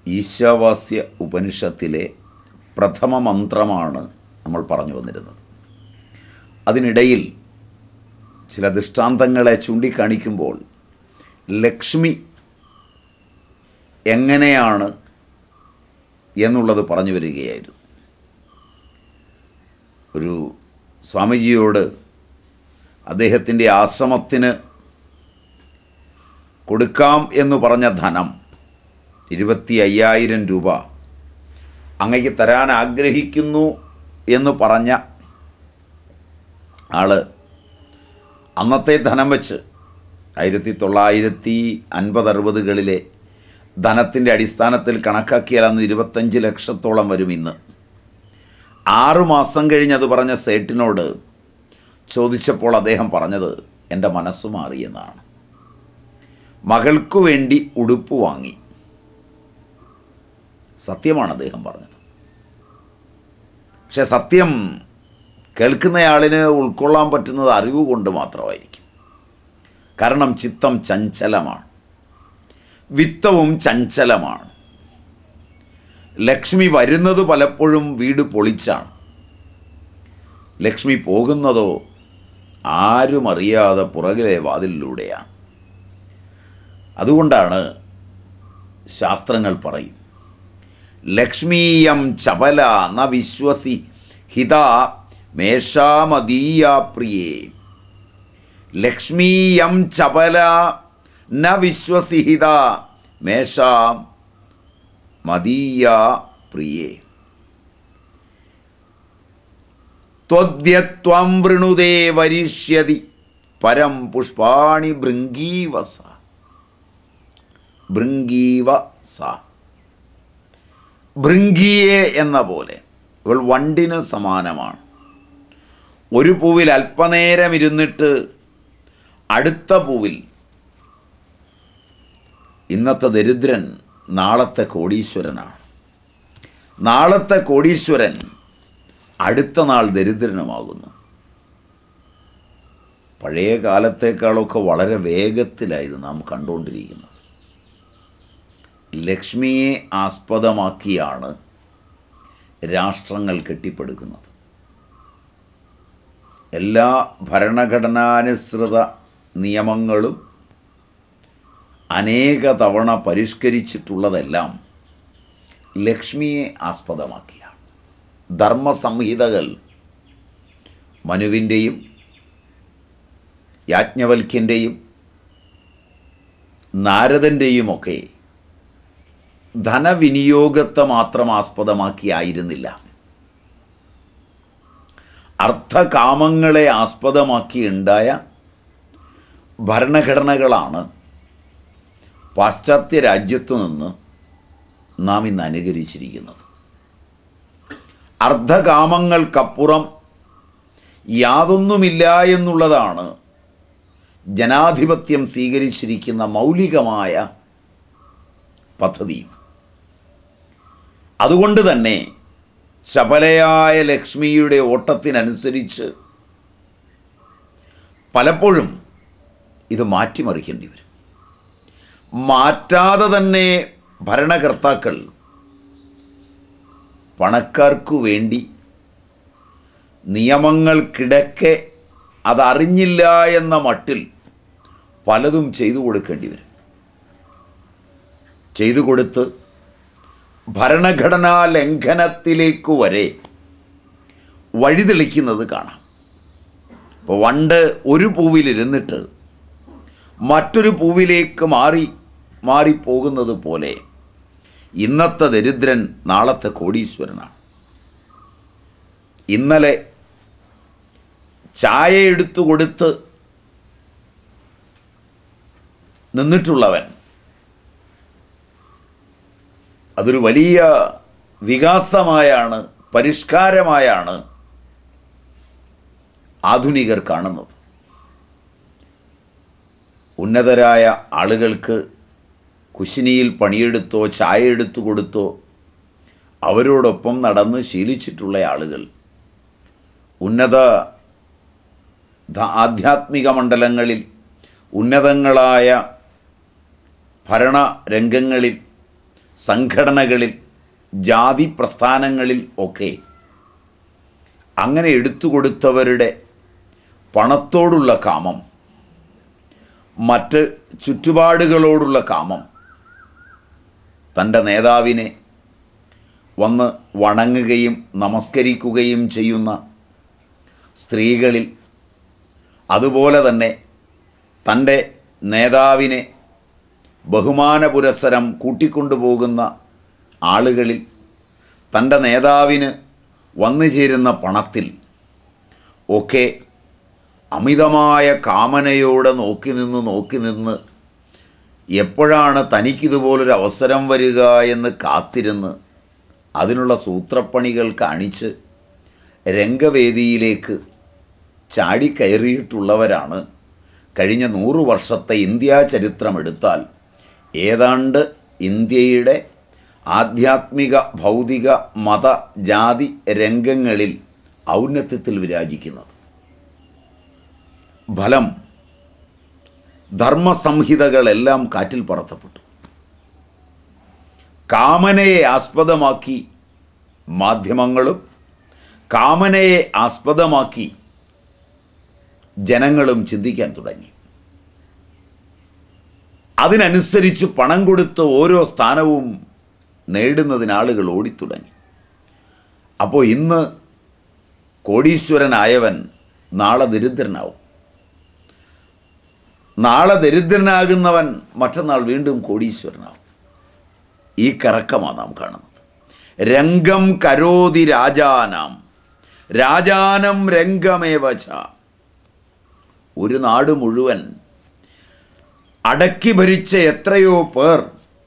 ഈശാവാസ്യ ഉപനിഷത്തിലെ പ്രഥമ മന്ത്രമാണ് നമ്മൾ പറഞ്ഞു വന്നിരുന്നത് അതിനിടയിൽ ചില ദൃഷ്ടാന്തങ്ങളെ ചൂണ്ടിക്കാണിക്കുമ്പോൾ ലക്ഷ്മി എങ്ങനെയാണ് എന്നുള്ളത് പറഞ്ഞു വരികയായിരുന്നു ഒരു സ്വാമിജിയോട് അദ്ദേഹത്തിൻ്റെ ആശ്രമത്തിന് കൊടുക്കാം എന്ന് പറഞ്ഞ ധനം ഇരുപത്തി അയ്യായിരം രൂപ അങ്ങയ്ക്ക് തരാൻ ആഗ്രഹിക്കുന്നു എന്ന് പറഞ്ഞ ആള് അന്നത്തെ ധനം വെച്ച് ആയിരത്തി തൊള്ളായിരത്തി അൻപത് അറുപതുകളിലെ ധനത്തിൻ്റെ അടിസ്ഥാനത്തിൽ കണക്കാക്കിയാൽ അന്ന് ഇരുപത്തഞ്ച് ലക്ഷത്തോളം വരും ഇന്ന് ആറു മാസം കഴിഞ്ഞ് അത് പറഞ്ഞ സേട്ടിനോട് ചോദിച്ചപ്പോൾ അദ്ദേഹം പറഞ്ഞത് എൻ്റെ മനസ്സ് മാറിയെന്നാണ് മകൾക്കു വേണ്ടി ഉടുപ്പ് വാങ്ങി സത്യമാണ് അദ്ദേഹം പറഞ്ഞത് പക്ഷെ സത്യം കേൾക്കുന്നയാളിന് ഉൾക്കൊള്ളാൻ പറ്റുന്നത് അറിവ് കൊണ്ട് മാത്രമായിരിക്കും കാരണം ചിത്തം ചഞ്ചലമാണ് വിത്തവും ചഞ്ചലമാണ് ലക്ഷ്മി വരുന്നത് പലപ്പോഴും വീട് പൊളിച്ചാണ് ലക്ഷ്മി പോകുന്നതോ ആരും അറിയാതെ പുറകിലെ വാതിലിലൂടെയാണ് അതുകൊണ്ടാണ് ശാസ്ത്രങ്ങൾ പറയും ലക്ഷ്മീയം ചപല ന വിശ്വസി ഹിത മേഷാമദീയ പ്രിയേ ലക്ഷ്മീയം ചപല ന വിശ്വസി ഹിത മേഷാം മദീയ പ്രിയേ ത്വദ്യത്വം വൃണുതേ വരിഷ്യതി പരം പുഷ്പാണി ഭൃംഗീവസ ഭൃംഗീവ സ ഭൃംഗിയെ എന്ന പോലെ ഇവൾ വണ്ടിന് സമാനമാണ് ഒരു പൂവിൽ അല്പനേരം ഇരുന്നിട്ട് അടുത്ത പൂവിൽ ഇന്നത്തെ ദരിദ്രൻ നാളത്തെ കോടീശ്വരനാണ് നാളത്തെ കോടീശ്വരൻ അടുത്ത നാൾ ദരിദ്രനുമാകുന്നു പഴയ കാലത്തേക്കാളൊക്കെ വളരെ വേഗത്തിലായത് നാം കണ്ടുകൊണ്ടിരിക്കുന്നത് ലക്ഷ്മിയെ ആസ്പദമാക്കിയാണ് രാഷ്ട്രങ്ങൾ കെട്ടിപ്പടുക്കുന്നത് എല്ലാ ഭരണഘടനാനുസൃത നിയമങ്ങളും അനേക തവണ പരിഷ്കരിച്ചിട്ടുള്ളതെല്ലാം ലക്ഷ്മിയെ ആസ്പദമാക്കിയാണ് ധർമ്മസംഹിതകൾ മനുവിൻ്റെയും യാജ്ഞവൽക്യൻ്റെയും നാരദൻ്റെയുമൊക്കെ ധനവിനിയോഗത്തെ മാത്രം ആസ്പദമാക്കിയായിരുന്നില്ല അർത്ഥകാമങ്ങളെ ആസ്പദമാക്കി ഉണ്ടായ ഭരണഘടനകളാണ് പാശ്ചാത്യ രാജ്യത്തു നിന്ന് നാം ഇന്ന് അനുകരിച്ചിരിക്കുന്നത് അർദ്ധകാമങ്ങൾക്കപ്പുറം യാതൊന്നുമില്ല എന്നുള്ളതാണ് ജനാധിപത്യം സ്വീകരിച്ചിരിക്കുന്ന മൗലികമായ പദ്ധതി അതുകൊണ്ട് തന്നെ ശബലയായ ലക്ഷ്മിയുടെ ഓട്ടത്തിനനുസരിച്ച് പലപ്പോഴും ഇത് മാറ്റിമറിക്കേണ്ടി വരും മാറ്റാതെ തന്നെ ഭരണകർത്താക്കൾ പണക്കാർക്കു വേണ്ടി നിയമങ്ങൾക്കിടയ്ക്ക് അതറിഞ്ഞില്ല എന്ന മട്ടിൽ പലതും ചെയ്തു കൊടുക്കേണ്ടി വരും ചെയ്തു കൊടുത്ത് ഭരണഘടനാ ലംഘനത്തിലേക്കു വരെ വഴിതെളിക്കുന്നത് കാണാം ഇപ്പോൾ വണ്ട് ഒരു പൂവിലിരുന്നിട്ട് മറ്റൊരു പൂവിലേക്ക് മാറി മാറിപ്പോകുന്നത് പോലെ ഇന്നത്തെ ദരിദ്രൻ നാളത്തെ കോടീശ്വരനാണ് ഇന്നലെ ചായ എടുത്തു കൊടുത്ത് നിന്നിട്ടുള്ളവൻ അതൊരു വലിയ വികാസമായാണ് പരിഷ്കാരമായാണ് ആധുനികർ കാണുന്നത് ഉന്നതരായ ആളുകൾക്ക് കുശിനിയിൽ പണിയെടുത്തോ ചായ എടുത്തു കൊടുത്തോ അവരോടൊപ്പം നടന്ന് ശീലിച്ചിട്ടുള്ള ആളുകൾ ഉന്നത ധ- ആധ്യാത്മിക മണ്ഡലങ്ങളിൽ ഉന്നതങ്ങളായ ഭരണ രംഗങ്ങളിൽ സംഘടനകളിൽ ജാതി പ്രസ്ഥാനങ്ങളിൽ ഒക്കെ അങ്ങനെ എടുത്തു കൊടുത്തവരുടെ പണത്തോടുള്ള കാമം മറ്റ് ചുറ്റുപാടുകളോടുള്ള കാമം തൻ്റെ നേതാവിനെ വന്ന് വണങ്ങുകയും നമസ്കരിക്കുകയും ചെയ്യുന്ന സ്ത്രീകളിൽ അതുപോലെ തന്നെ തൻ്റെ നേതാവിനെ ബഹുമാന പുരസ്സരം കൂട്ടിക്കൊണ്ടുപോകുന്ന ആളുകളിൽ തൻ്റെ നേതാവിന് വന്നു ചേരുന്ന പണത്തിൽ ഒക്കെ അമിതമായ കാമനയോടെ നോക്കി നിന്ന് നോക്കി നിന്ന് എപ്പോഴാണ് തനിക്കിതുപോലൊരു അവസരം വരിക എന്ന് കാത്തിരുന്ന് അതിനുള്ള സൂത്രപ്പണികൾ കാണിച്ച് രംഗവേദിയിലേക്ക് ചാടിക്കയറിയിട്ടുള്ളവരാണ് കഴിഞ്ഞ നൂറു വർഷത്തെ ഇന്ത്യാ ചരിത്രമെടുത്താൽ ഏതാണ്ട് ഇന്ത്യയുടെ ആധ്യാത്മിക ഭൗതിക മത ജാതി രംഗങ്ങളിൽ ഔന്നത്യത്തിൽ വിരാജിക്കുന്നത് ഫലം ധർമ്മസംഹിതകളെല്ലാം കാറ്റിൽ പറത്തപ്പെട്ടു കാമനയെ ആസ്പദമാക്കി മാധ്യമങ്ങളും കാമനയെ ആസ്പദമാക്കി ജനങ്ങളും ചിന്തിക്കാൻ തുടങ്ങി അതിനനുസരിച്ച് പണം കൊടുത്ത് ഓരോ സ്ഥാനവും നേടുന്നതിന് ആളുകൾ ഓടിത്തുടങ്ങി അപ്പോൾ ഇന്ന് കോടീശ്വരനായവൻ നാളെ ദരിദ്രനാവും നാളെ ദരിദ്രനാകുന്നവൻ മറ്റന്നാൾ വീണ്ടും കോടീശ്വരനാവും ഈ കറക്കമാണ് നാം കാണുന്നത് രംഗം കരോതി രാജാനാം രാജാനം രംഗമേവച ഒരു നാട് മുഴുവൻ അടക്കി ഭരിച്ച എത്രയോ പേർ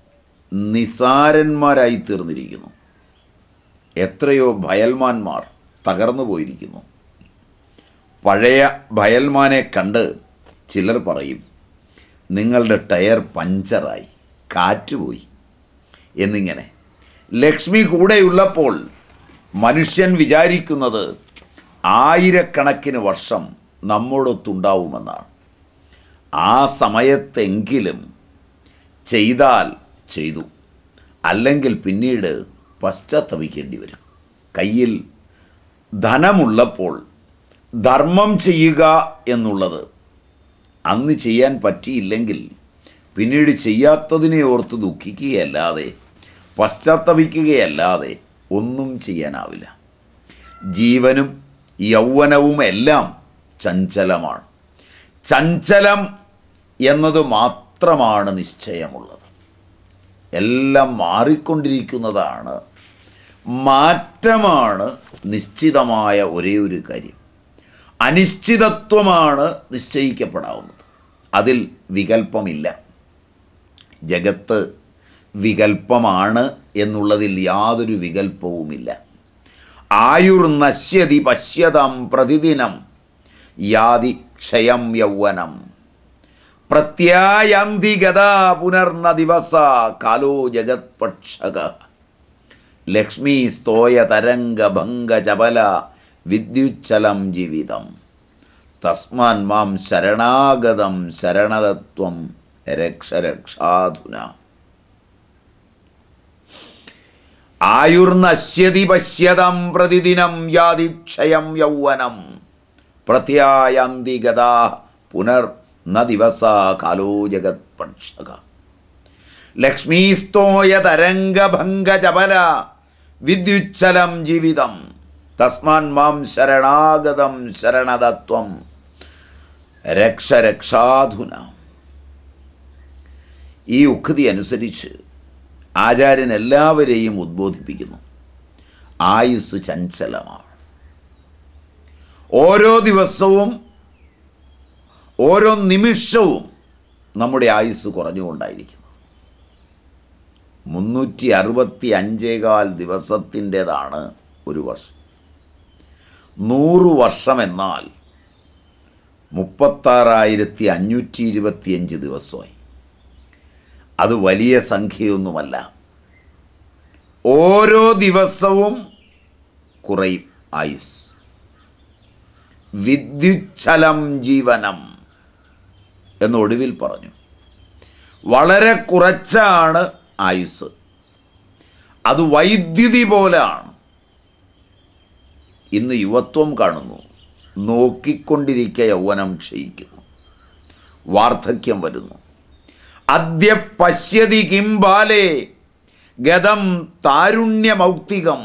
നിസാരന്മാരായി തീർന്നിരിക്കുന്നു എത്രയോ ഭയൽമാന്മാർ തകർന്നു പോയിരിക്കുന്നു പഴയ ഭയൽമാനെ കണ്ട് ചിലർ പറയും നിങ്ങളുടെ ടയർ പഞ്ചറായി കാറ്റുപോയി എന്നിങ്ങനെ ലക്ഷ്മി കൂടെയുള്ളപ്പോൾ മനുഷ്യൻ വിചാരിക്കുന്നത് ആയിരക്കണക്കിന് വർഷം നമ്മോടൊത്തുണ്ടാവുമെന്നാണ് ആ സമയത്തെങ്കിലും ചെയ്താൽ ചെയ്തു അല്ലെങ്കിൽ പിന്നീട് പശ്ചാത്തപിക്കേണ്ടി വരും കയ്യിൽ ധനമുള്ളപ്പോൾ ധർമ്മം ചെയ്യുക എന്നുള്ളത് അന്ന് ചെയ്യാൻ പറ്റിയില്ലെങ്കിൽ പിന്നീട് ചെയ്യാത്തതിനെ ഓർത്ത് ദുഃഖിക്കുകയല്ലാതെ പശ്ചാത്തപിക്കുകയല്ലാതെ ഒന്നും ചെയ്യാനാവില്ല ജീവനും യൗവനവും എല്ലാം ചഞ്ചലമാണ് ചഞ്ചലം എന്നത് മാത്രമാണ് നിശ്ചയമുള്ളത് എല്ലാം മാറിക്കൊണ്ടിരിക്കുന്നതാണ് മാറ്റമാണ് നിശ്ചിതമായ ഒരേ ഒരു കാര്യം അനിശ്ചിതത്വമാണ് നിശ്ചയിക്കപ്പെടാവുന്നത് അതിൽ വികല്പമില്ല ജഗത്ത് വികല്പമാണ് എന്നുള്ളതിൽ യാതൊരു വികല്പവുമില്ല ആയുർ നശ്യതി പശ്യതം പ്രതിദിനം യാതി ക്ഷയം യൗവനം പ്രത്യായന്തി ഗതാ പുനർന്ന ദിവസ കാലോ ജഗത്പക്ഷക ലക്ഷ്മി സ്തോയ തരംഗ ഭംഗ ചപല വിദ്യുച്ഛലം ജീവിതം തസ്മാൻ മാം ശരണാഗതം ശരണതത്വം രക്ഷരക്ഷാധുന ആയുർനശ്യതി പശ്യതം പ്രതിദിനം യാതി ക്ഷയം യൗവനം പ്രത്യായന്തി ഗതാ പുനർ ന ദിവസ കാലോ ജഗത്പക്ഷക ലക്ഷ്മീസ്തോയ തരംഗഭംഗ ചപല വിദ്യുച്ഛലം ജീവിതം തസ്മാൻ മാം ശരണാഗതം ശരണതത്വം രക്ഷരക്ഷാധുന ഈ ഉക്തി അനുസരിച്ച് ആചാര്യൻ എല്ലാവരെയും ഉദ്ബോധിപ്പിക്കുന്നു ആയുസ് ചഞ്ചലമാണ് ഓരോ ദിവസവും ഓരോ നിമിഷവും നമ്മുടെ ആയുസ് കുറഞ്ഞുകൊണ്ടായിരിക്കുന്നു മുന്നൂറ്റി അറുപത്തി അഞ്ചേകാൽ ദിവസത്തിൻ്റെതാണ് ഒരു വർഷം നൂറ് വർഷം എന്നാൽ മുപ്പത്താറായിരത്തി അഞ്ഞൂറ്റി ഇരുപത്തിയഞ്ച് ദിവസമായി അത് വലിയ സംഖ്യയൊന്നുമല്ല ഓരോ ദിവസവും കുറയും ആയുസ് വിദ്യുച്ഛലം ജീവനം എന്ന് ഒടുവിൽ പറഞ്ഞു വളരെ കുറച്ചാണ് ആയുസ് അത് വൈദ്യുതി പോലാണ് ഇന്ന് യുവത്വം കാണുന്നു നോക്കിക്കൊണ്ടിരിക്കെ യൗവനം ക്ഷയിക്കുന്നു വാർദ്ധക്യം വരുന്നു അദ്യ പശ്യതി കിം ബാലേ ഗതം താരുണ്യമൗക്തികം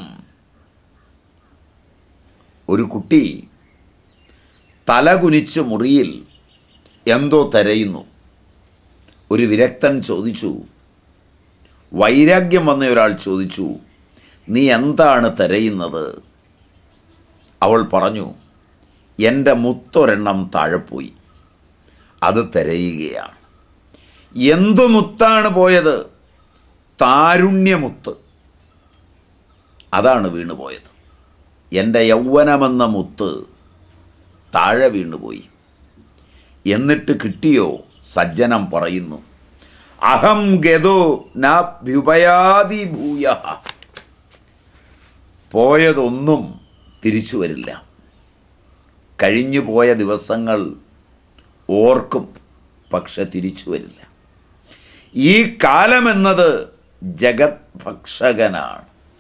ഒരു കുട്ടി തലകുനിച്ച് മുറിയിൽ എന്തോ തിരയുന്നു ഒരു വിരക്തൻ ചോദിച്ചു വൈരാഗ്യം വന്ന ഒരാൾ ചോദിച്ചു നീ എന്താണ് തിരയുന്നത് അവൾ പറഞ്ഞു എൻ്റെ മുത്തൊരെണ്ണം താഴെപ്പോയി അത് തിരയുകയാണ് എന്തു മുത്താണ് പോയത് താരുണ്യമുത്ത് അതാണ് വീണുപോയത് എൻ്റെ യൗവനമെന്ന മുത്ത് താഴെ വീണുപോയി എന്നിട്ട് കിട്ടിയോ സജ്ജനം പറയുന്നു അഹം ഗതോ നാഭ്യുപയാതി ഭൂയ പോയതൊന്നും തിരിച്ചു വരില്ല കഴിഞ്ഞു പോയ ദിവസങ്ങൾ ഓർക്കും പക്ഷെ തിരിച്ചു വരില്ല ഈ കാലമെന്നത് ജഗത് ഭക്ഷകനാണ്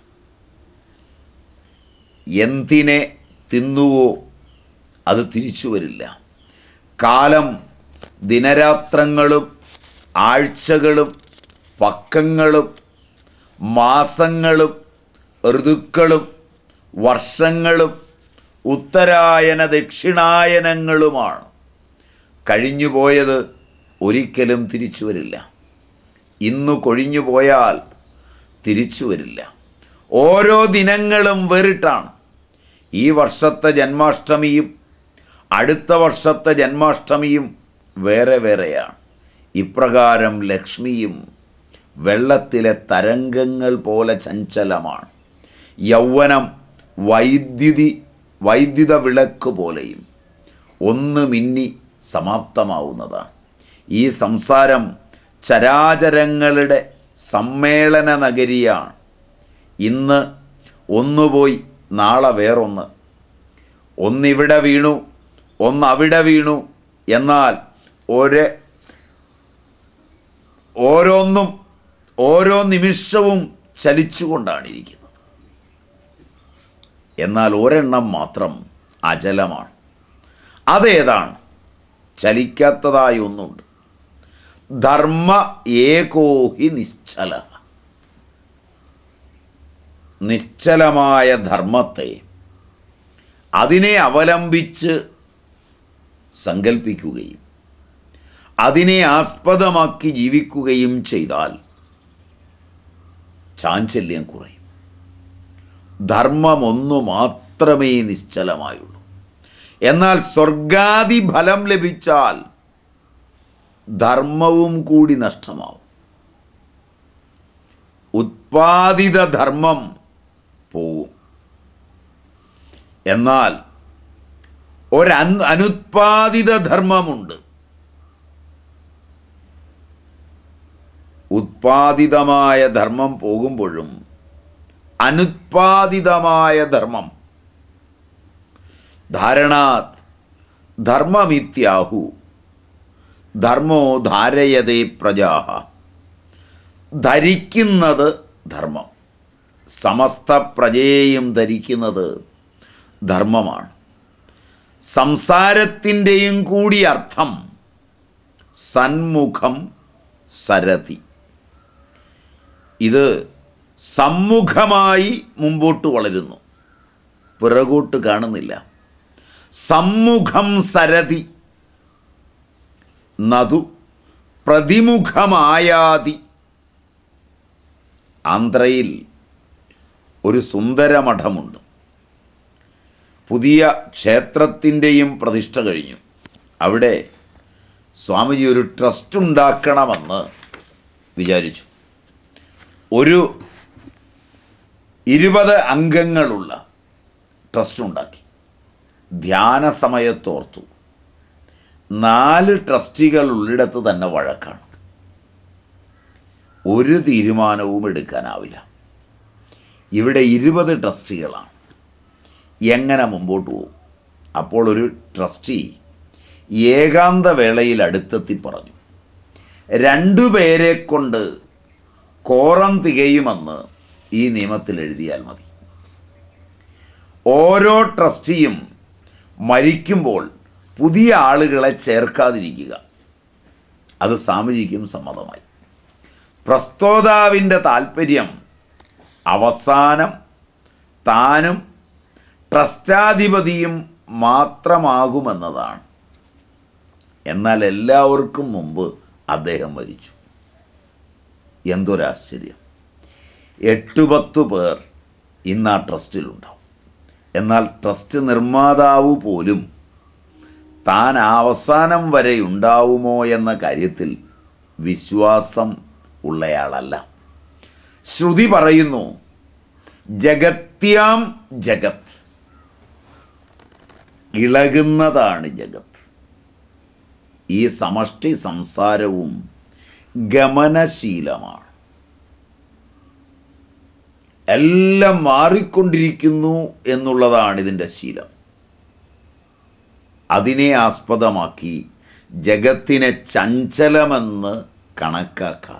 എന്തിനെ തിന്നുവോ അത് തിരിച്ചു വരില്ല കാലം ദിനരാത്രങ്ങളും ആഴ്ചകളും പക്കങ്ങളും മാസങ്ങളും ഋതുക്കളും വർഷങ്ങളും ഉത്തരായന ദക്ഷിണായനങ്ങളുമാണ് കഴിഞ്ഞുപോയത് ഒരിക്കലും തിരിച്ചു വരില്ല ഇന്ന് കൊഴിഞ്ഞു പോയാൽ തിരിച്ചു വരില്ല ഓരോ ദിനങ്ങളും വേറിട്ടാണ് ഈ വർഷത്തെ ജന്മാഷ്ടമിയും അടുത്ത വർഷത്തെ ജന്മാഷ്ടമിയും വേറെ വേറെയാണ് ഇപ്രകാരം ലക്ഷ്മിയും വെള്ളത്തിലെ തരംഗങ്ങൾ പോലെ ചഞ്ചലമാണ് യൗവനം വൈദ്യുതി വൈദ്യുത വിളക്ക് പോലെയും ഒന്ന് മിന്നി സമാപ്തമാവുന്നതാണ് ഈ സംസാരം ചരാചരങ്ങളുടെ സമ്മേളന നഗരിയാണ് ഇന്ന് ഒന്നുപോയി നാളെ വേറൊന്ന് ഒന്നിവിടെ വീണു ഒന്നവിടെ വീണു എന്നാൽ ഒരു ഓരോന്നും ഓരോ നിമിഷവും ചലിച്ചുകൊണ്ടാണ് ഇരിക്കുന്നത് എന്നാൽ ഒരെണ്ണം മാത്രം അചലമാണ് അതേതാണ് ചലിക്കാത്തതായി ഒന്നുണ്ട് ധർമ്മ ഏകോഹി നിശ്ചല നിശ്ചലമായ ധർമ്മത്തെ അതിനെ അവലംബിച്ച് സങ്കല്പിക്കുകയും അതിനെ ആസ്പദമാക്കി ജീവിക്കുകയും ചെയ്താൽ ചാഞ്ചല്യം കുറയും ധർമ്മം ഒന്നു മാത്രമേ നിശ്ചലമായുള്ളൂ എന്നാൽ സ്വർഗാദി ഫലം ലഭിച്ചാൽ ധർമ്മവും കൂടി നഷ്ടമാവും ഉത്പാദിത ധർമ്മം പോവും എന്നാൽ ഒരൻ അനുത്പാദിത ധർമ്മമുണ്ട് ഉത്പാദിതമായ ധർമ്മം പോകുമ്പോഴും അനുത്പാദിതമായ ധർമ്മം ധാരണാത് ധർമ്മമിത്യാഹു ധർമ്മോ ധാരയതേ പ്രജാഹ ധരിക്കുന്നത് ധർമ്മം സമസ്ത പ്രജയെയും ധരിക്കുന്നത് ധർമ്മമാണ് സംസാരത്തിൻ്റെയും കൂടി അർത്ഥം സന്മുഖം സരതി ഇത് സമ്മുഖമായി മുമ്പോട്ട് വളരുന്നു പിറകോട്ട് കാണുന്നില്ല സമ്മുഖം സരതി നതു പ്രതിമുഖമായാതി ആന്ധ്രയിൽ ഒരു സുന്ദരമഠമുണ്ട് പുതിയ ക്ഷേത്രത്തിൻ്റെയും പ്രതിഷ്ഠ കഴിഞ്ഞു അവിടെ സ്വാമിജി ഒരു ട്രസ്റ്റ് ഉണ്ടാക്കണമെന്ന് വിചാരിച്ചു ഒരു ഇരുപത് അംഗങ്ങളുള്ള ട്രസ്റ്റ് ഉണ്ടാക്കി ധ്യാന സമയത്തോർത്തു നാല് ട്രസ്റ്റികൾ ഉള്ളിടത്ത് തന്നെ വഴക്കാണ് ഒരു തീരുമാനവും എടുക്കാനാവില്ല ഇവിടെ ഇരുപത് ട്രസ്റ്റികളാണ് എങ്ങനെ മുമ്പോട്ട് പോകും അപ്പോൾ ഒരു ട്രസ്റ്റി ഏകാന്ത വേളയിൽ അടുത്തെത്തി പറഞ്ഞു രണ്ടുപേരെ കൊണ്ട് കോറം തികയുമെന്ന് ഈ നിയമത്തിൽ എഴുതിയാൽ മതി ഓരോ ട്രസ്റ്റിയും മരിക്കുമ്പോൾ പുതിയ ആളുകളെ ചേർക്കാതിരിക്കുക അത് സ്വാമിജിക്കും സമ്മതമായി പ്രസ്തോതാവിൻ്റെ താല്പര്യം അവസാനം താനും ട്രസ്റ്റാധിപതിയും മാത്രമാകുമെന്നതാണ് എന്നാൽ എല്ലാവർക്കും മുമ്പ് അദ്ദേഹം മരിച്ചു എന്തൊരാശ്ചര്യം എട്ട് പത്ത് പേർ ഇന്ന് ആ ട്രസ്റ്റിലുണ്ടാവും എന്നാൽ ട്രസ്റ്റ് നിർമ്മാതാവ് പോലും താൻ അവസാനം വരെ ഉണ്ടാവുമോ എന്ന കാര്യത്തിൽ വിശ്വാസം ഉള്ളയാളല്ല ശ്രുതി പറയുന്നു ജഗത്യാം ജഗത് ഇളകുന്നതാണ് ജഗത്ത് ഈ സമഷ്ടി സംസാരവും ഗമനശീലമാണ് എല്ലാം മാറിക്കൊണ്ടിരിക്കുന്നു എന്നുള്ളതാണ് ഇതിൻ്റെ ശീലം അതിനെ ആസ്പദമാക്കി ജഗത്തിനെ ചഞ്ചലമെന്ന് കണക്കാക്കാതെ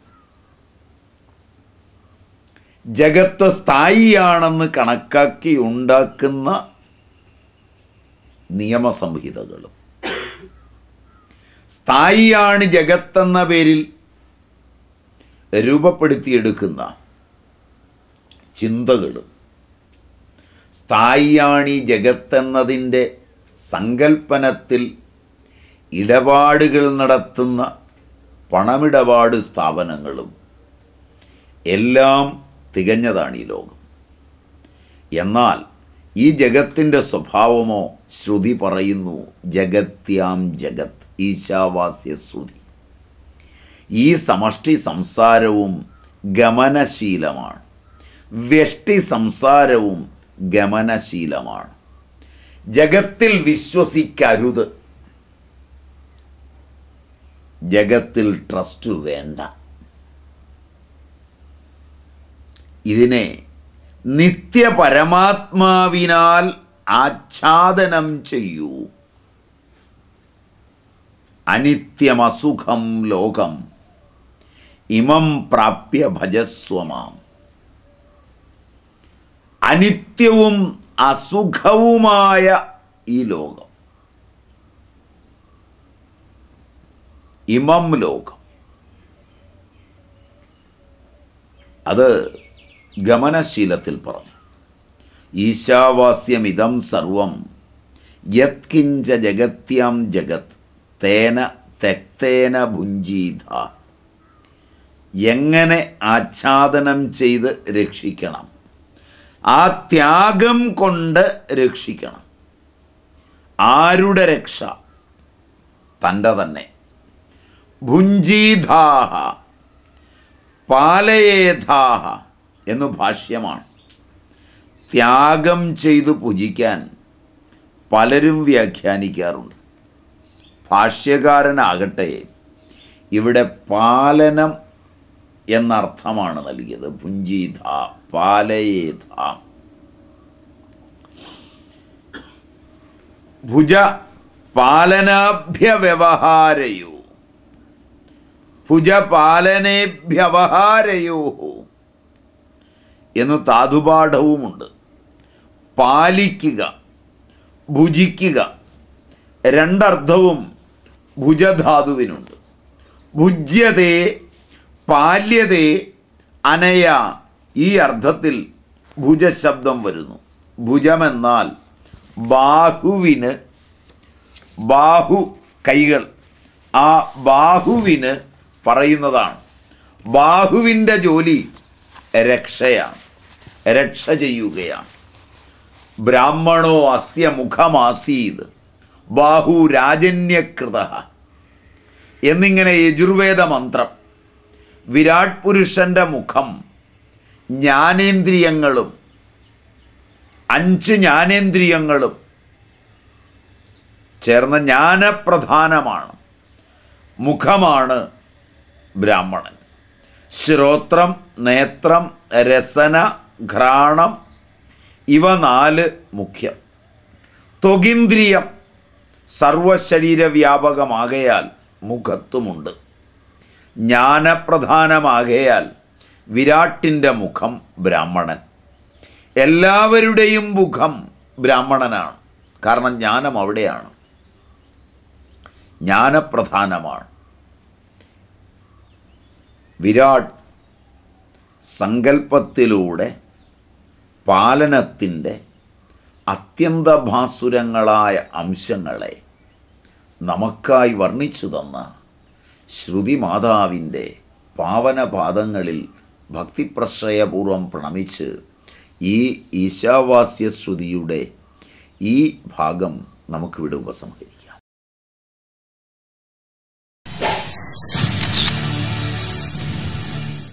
ജഗത്ത് സ്ഥായിയാണെന്ന് കണക്കാക്കി ഉണ്ടാക്കുന്ന നിയമസംഹിതകളും സ്ഥായിയാണ് ജഗത്തെന്ന പേരിൽ രൂപപ്പെടുത്തിയെടുക്കുന്ന ചിന്തകളും സ്ഥായിയാണ് ഈ ജഗത്തെന്നതിൻ്റെ സങ്കല്പനത്തിൽ ഇടപാടുകൾ നടത്തുന്ന പണമിടപാട് സ്ഥാപനങ്ങളും എല്ലാം തികഞ്ഞതാണ് ഈ ലോകം എന്നാൽ ഈ ജഗത്തിൻ്റെ സ്വഭാവമോ ശ്രുതി പറയുന്നു ജഗത്യാം ജഗത് ഈശാവാസ്യ ശ്രുതി ഈ സമഷ്ടി സംസാരവും ഗമനശീലമാണ് വ്യഷ്ടി സംസാരവും ഗമനശീലമാണ് ജഗത്തിൽ വിശ്വസിക്കരുത് ജഗത്തിൽ ട്രസ്റ്റ് വേണ്ട ഇതിനെ നിത്യപരമാത്മാവിനാൽ ആച്ഛാദനം ചെയ്യൂ അനിത്യമസുഖം ലോകം ഇമം പ്രാപ്യ ഭജസ്വമാം അനിത്യവും അസുഖവുമായ ഈ ലോകം ഇമം ലോകം അത് ഗമനശീലത്തിൽ പറഞ്ഞു ഈശാവാസ്യമിതം സർവം യത്കിഞ്ച ജഗത്യാം ജഗത് തേന തെക്തേന ഭുഞ്ചീത എങ്ങനെ ആച്ഛാദനം ചെയ്ത് രക്ഷിക്കണം ആ ത്യാഗം കൊണ്ട് രക്ഷിക്കണം ആരുടെ രക്ഷ തൻ്റെ തന്നെ ഭുഞ്ചീധാഹ പാലയേധാഹ എന്നു ഭാഷ്യമാണ് ത്യാഗം ചെയ്തു പൂജിക്കാൻ പലരും വ്യാഖ്യാനിക്കാറുണ്ട് ഭാഷ്യകാരനാകട്ടെ ഇവിടെ പാലനം എന്നർത്ഥമാണ് നൽകിയത് പുഞ്ചീധ പാലയേധ ഭുജ പാലനാഭ്യവഹാരയോ ഭുജപാലനേഭ്യവഹാരയോ എന്ന് താതുപാഠവുമുണ്ട് പാലിക്കുക ഭുജിക്കുക രണ്ടർത്ഥവും ഭുജധാതുവിനുണ്ട് ഭുജ്യതേ പാല്യതേ അനയ ഈ അർത്ഥത്തിൽ ഭുജശബ്ദം വരുന്നു ഭുജമെന്നാൽ ബാഹുവിന് ബാഹു കൈകൾ ആ ബാഹുവിന് പറയുന്നതാണ് ബാഹുവിൻ്റെ ജോലി രക്ഷയാണ് രക്ഷ ചെയ്യുകയാണ് ബ്രാഹ്മണോ അസ്യ മുഖമാസീത് ബാഹു രാജന്യകൃത എന്നിങ്ങനെ യജുർവേദ മന്ത്രം വിരാട് പുരുഷൻ്റെ മുഖം ജ്ഞാനേന്ദ്രിയങ്ങളും അഞ്ച് ജ്ഞാനേന്ദ്രിയങ്ങളും ചേർന്ന ജ്ഞാനപ്രധാനമാണ് മുഖമാണ് ബ്രാഹ്മണൻ ശ്രോത്രം നേത്രം രസന ഘ്രാണം ഇവ നാല് മുഖ്യം ത്വകിന്ദ്രിയം സർവശരീര വ്യാപകമാകയാൽ മുഖത്തുമുണ്ട് ജ്ഞാനപ്രധാനമാകയാൽ വിരാട്ടിൻ്റെ മുഖം ബ്രാഹ്മണൻ എല്ലാവരുടെയും മുഖം ബ്രാഹ്മണനാണ് കാരണം ജ്ഞാനം അവിടെയാണ് ജ്ഞാനപ്രധാനമാണ് വിരാട് സങ്കല്പത്തിലൂടെ പാലനത്തിൻ്റെ അത്യന്തഭാസുരങ്ങളായ അംശങ്ങളെ നമുക്കായി വർണ്ണിച്ചു തന്ന ശ്രുതി മാതാവിൻ്റെ പാവനപാദങ്ങളിൽ ഭക്തിപ്രശ്രയപൂർവം പ്രണമിച്ച് ഈ ഈശാവാസ്യ ശ്രുതിയുടെ ഈ ഭാഗം നമുക്കിവിടെ ഉപസംഹരിക്കാം